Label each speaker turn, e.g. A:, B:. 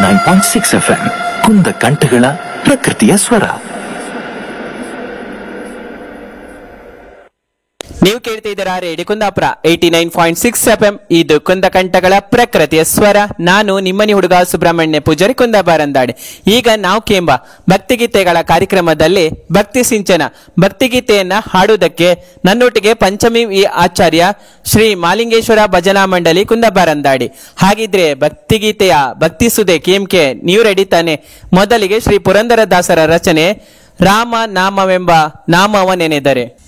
A: nine point six FM ಎಂ ಕುಂದ ಕಂಠಗಳ ಪ್ರಕೃತಿಯ ಸ್ವರ
B: ನೀವು ಕೇಳ್ತಿದ್ದೀರಾ radio Kundapura eighty nine point six FM ಎಂ ಇದು ಕುಂದ ಕಂಠಗಳ ಪ್ರಕೃತಿಯ ಸ್ವರ ನಾನು ನಿಮ್ಮನಿ ಹುಡುಗ ಸುಬ್ರಹ್ಮಣ್ಯ ಪೂಜಾರಿ ಕುಂದಾಬಾರಂದಾಡಿ ಈಗ ನಾವು ಕೇಂಬ ಭಕ್ತಿಗೀತೆಗಳ ಕಾರ್ಯಕ್ರಮದಲ್ಲಿ ಭಕ್ತಿ ಸಿಂಚನ ಭಕ್ತಿಗೀತೆಯನ್ನ ಹಾಡುವುದಕ್ಕೆ ನನ್ನೊಟ್ಟಿಗೆ ಪಂಚಮಿ ವಿ ಆಚಾರ್ಯ ಶ್ರೀ ಮಾಲಿಂಗೇಶ್ವರ ಭಜನಾ ಮಂಡಳಿ ಕುಂದಾಬಾರಂದಾಡಿ ಹಾಗಿದ್ರೆ ಭಕ್ತಿಗೀತೆಯ ಭಕ್ತಿ ಸುದೆ ಕೇಮ್ಕೆ ನೀವು ರೆಡಿ ತಾನೆ ಮೊದಲಿಗೆ ಶ್ರೀ ಪುರಂದರ ದಾಸರ ರಚನೆ ರಾಮ ನಾಮವೆಂಬ ನಾಮವ ನೆನೆದರೆ